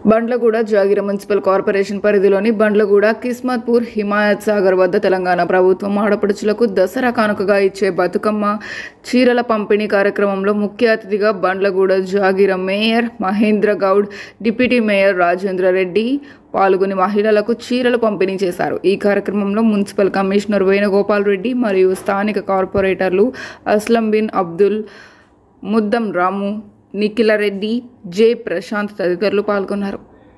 Bandlaguda జాగిర municipal corporation పరిధిలోని బండ్లగూడ కిస్మత్పూర్ హిమాయత్ సాగర్ వద్ద తెలంగాణ ప్రభుత్వం ఆడపడుచులకు దసరా కానుకగా ఇచ్చే బతుకమ్మ చీరల పంపిణీ కార్యక్రమంలో ముఖ్య అతిథిగా Bandlaguda Jagir mayor Mahendra Goud deputy mayor Rajendra Reddy పాల్గొని మహిళలకు చీరలు పంపిణీ చేశారు ఈ కార్యక్రమంలో మున్సిపల్ కమిషనర్ వేణుగోపాల్ రెడ్డి మరియు స్థానిక కార్పొరేటర్లు అస్లం బిన్ అబ్దుల్ ముద్దం రాము నిఖిల రెడ్డి జె ప్రశాంత్ తదితరులు పాల్గొన్నారు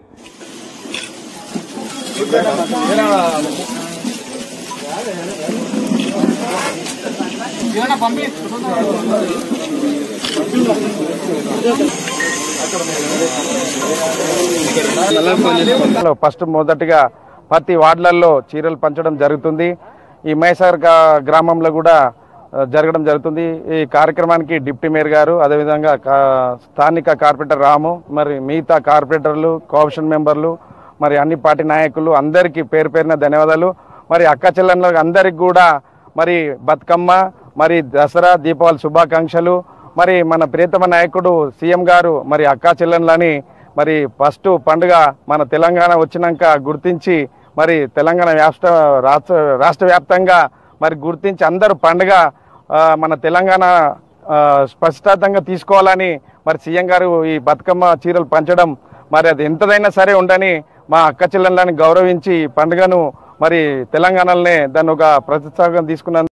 లో ఫస్ట్ మొదటిగా ప్రతి వార్డులలో చీరలు పంచడం జరుగుతుంది ఈ మైసార్ గా- గ్రామంలో కూడా ఆ, జరగడం జరుగుతుంది ఈ కార్యక్రమానికి డిప్యూటీ మేయర్ గారు అదేవిధంగా కా- స్థానిక కార్పొరేటర్ రాము మరి మిగతా కార్పొరేటర్లు కోఆప్షన్ మెంబర్లు మరి అన్ని పార్టీ నాయకులు అందరికీ పేరు పేరున ధన్యవాదాలు మరి అక్క చెల్లెళ్ళ అందరికి కూడా మరి బతుకమ్మ మరి దసరా దీపావళి శుభాకాంక్షలు మరి మన ప్రియతమ నాయకుడు సీఎం గారు మరి అక్కా చెల్లెళ్ళని మరి ఫస్ట్ పండుగ మన తెలంగాణ వచ్చినాక గుర్తించి మరి తెలంగాణ రాష్ట్ర రాష్ట్ర రాష్ట్ర వ్యాప్తంగా మరి గుర్తించి అందరూ పండుగ ఆ, మన తెలంగాణ ఆ, స్పష్టంగా తీసుకోవాలని మరి సీఎం గారు ఈ బతుకమ్మ చీరలు పంచడం మరి అది ఎంతదైనా సరే ఉండని మా అక్క చెల్లెళ్ళని గౌరవించి ఈ పండుగను మరి తెలంగాణలోనే దాన్ని ఒక ప్రతిష్టాగా తీసుకున్నందుకు